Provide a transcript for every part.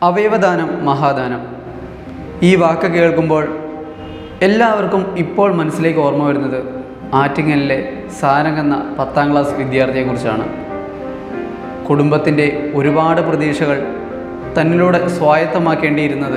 അവയവദാനം മഹാദാനം ഈ വാക്ക് കേൾക്കുമ്പോൾ എല്ലാവർക്കും ഇപ്പോൾ മനസ്സിലേക്ക് ഓർമ്മ വരുന്നത് ആറ്റിങ്ങലിലെ സാരംഗ് എന്ന പത്താം ക്ലാസ് വിദ്യാർത്ഥിയെക്കുറിച്ചാണ് കുടുംബത്തിൻ്റെ ഒരുപാട് പ്രതീക്ഷകൾ തന്നിലൂടെ സ്വായത്തമാക്കേണ്ടിയിരുന്നത്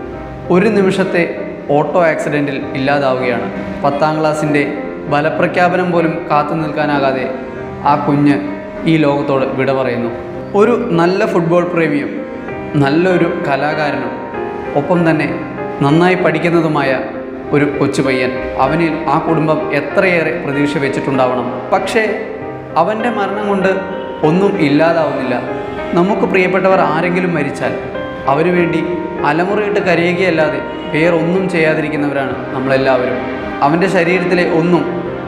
ഒരു നിമിഷത്തെ ഓട്ടോ ആക്സിഡൻറ്റിൽ ഇല്ലാതാവുകയാണ് പത്താം ക്ലാസ്സിൻ്റെ ബലപ്രഖ്യാപനം പോലും കാത്തു നിൽക്കാനാകാതെ ആ കുഞ്ഞ് ഈ ലോകത്തോട് വിട പറയുന്നു ഒരു നല്ല ഫുട്ബോൾ പ്രേമിയും നല്ലൊരു കലാകാരനും ഒപ്പം തന്നെ നന്നായി പഠിക്കുന്നതുമായ ഒരു കൊച്ചു പയ്യൻ അവനിൽ ആ കുടുംബം എത്രയേറെ പ്രതീക്ഷ വെച്ചിട്ടുണ്ടാവണം പക്ഷേ അവൻ്റെ മരണം കൊണ്ട് ഒന്നും ഇല്ലാതാവുന്നില്ല നമുക്ക് പ്രിയപ്പെട്ടവർ ആരെങ്കിലും മരിച്ചാൽ അവന് വേണ്ടി അലമുറയിട്ട് കരയുകയല്ലാതെ വേറൊന്നും ചെയ്യാതിരിക്കുന്നവരാണ് നമ്മളെല്ലാവരും അവൻ്റെ ശരീരത്തിലെ ഒന്നും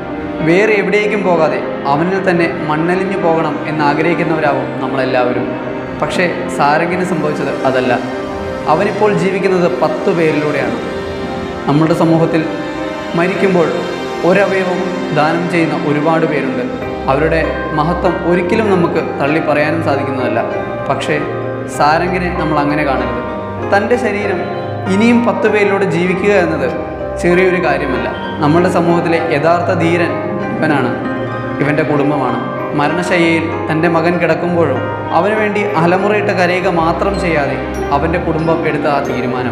വേറെ എവിടേക്കും പോകാതെ അവനിൽ തന്നെ മണ്ണലിഞ്ഞു പോകണം എന്ന് ആഗ്രഹിക്കുന്നവരാവും നമ്മളെല്ലാവരും പക്ഷേ സാരംഗിന് സംഭവിച്ചത് അതല്ല അവനിപ്പോൾ ജീവിക്കുന്നത് പത്തു പേരിലൂടെയാണ് നമ്മുടെ സമൂഹത്തിൽ മരിക്കുമ്പോൾ ഒരവയവം ദാനം ചെയ്യുന്ന ഒരുപാട് പേരുണ്ട് അവരുടെ മഹത്വം ഒരിക്കലും നമുക്ക് തള്ളി പറയാനും സാധിക്കുന്നതല്ല പക്ഷേ സാരംഗിനെ നമ്മൾ അങ്ങനെ കാണരുത് തൻ്റെ ശരീരം ഇനിയും പത്ത് പേരിലൂടെ ജീവിക്കുക എന്നത് ചെറിയൊരു കാര്യമല്ല നമ്മുടെ സമൂഹത്തിലെ യഥാർത്ഥ ധീരൻ ഇവനാണ് ഇവൻ്റെ കുടുംബമാണ് മരണശയ്യയിൽ തൻ്റെ മകൻ കിടക്കുമ്പോഴും അവന് വേണ്ടി അലമുറയിട്ട് കരയുക മാത്രം ചെയ്യാതെ അവൻ്റെ കുടുംബം എടുത്ത ആ തീരുമാനം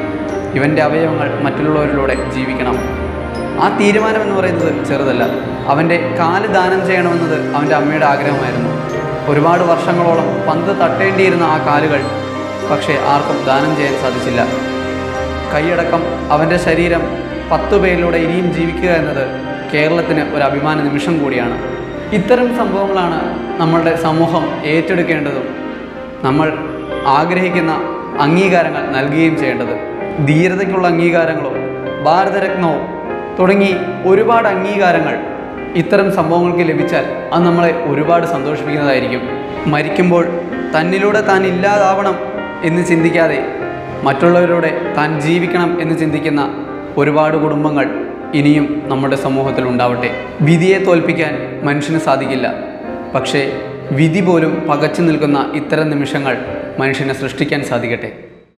ഇവൻ്റെ അവയവങ്ങൾ മറ്റുള്ളവരിലൂടെ ജീവിക്കണം ആ തീരുമാനം എന്ന് പറയുന്നത് ചെറുതല്ല അവൻ്റെ കാല് ദാനം ചെയ്യണമെന്നത് അവൻ്റെ അമ്മയുടെ ആഗ്രഹമായിരുന്നു ഒരുപാട് വർഷങ്ങളോളം പന്ത് തട്ടേണ്ടിയിരുന്ന ആ കാലുകൾ പക്ഷേ ആർക്കും ദാനം ചെയ്യാൻ സാധിച്ചില്ല കൈയടക്കം അവൻ്റെ ശരീരം പത്തു പേരിലൂടെ ഇനിയും ജീവിക്കുക എന്നത് കേരളത്തിന് ഒരു അഭിമാന നിമിഷം കൂടിയാണ് ഇത്തരം സംഭവങ്ങളാണ് നമ്മളുടെ സമൂഹം ഏറ്റെടുക്കേണ്ടതും നമ്മൾ ആഗ്രഹിക്കുന്ന അംഗീകാരങ്ങൾ നൽകുകയും ചെയ്യേണ്ടത് ധീരതയ്ക്കുള്ള അംഗീകാരങ്ങളോ ഭാരതരത്നമോ തുടങ്ങി ഒരുപാട് അംഗീകാരങ്ങൾ ഇത്തരം സംഭവങ്ങൾക്ക് ലഭിച്ചാൽ അത് നമ്മളെ ഒരുപാട് സന്തോഷിപ്പിക്കുന്നതായിരിക്കും മരിക്കുമ്പോൾ തന്നിലൂടെ താൻ ഇല്ലാതാവണം എന്ന് ചിന്തിക്കാതെ മറ്റുള്ളവരോടെ താൻ ജീവിക്കണം എന്ന് ചിന്തിക്കുന്ന ഒരുപാട് കുടുംബങ്ങൾ ഇനിയും നമ്മുടെ സമൂഹത്തിൽ ഉണ്ടാവട്ടെ വിധിയെ തോൽപ്പിക്കാൻ മനുഷ്യന് സാധിക്കില്ല പക്ഷേ വിധി പോലും പകച്ചു നിൽക്കുന്ന ഇത്തരം നിമിഷങ്ങൾ മനുഷ്യനെ സൃഷ്ടിക്കാൻ സാധിക്കട്ടെ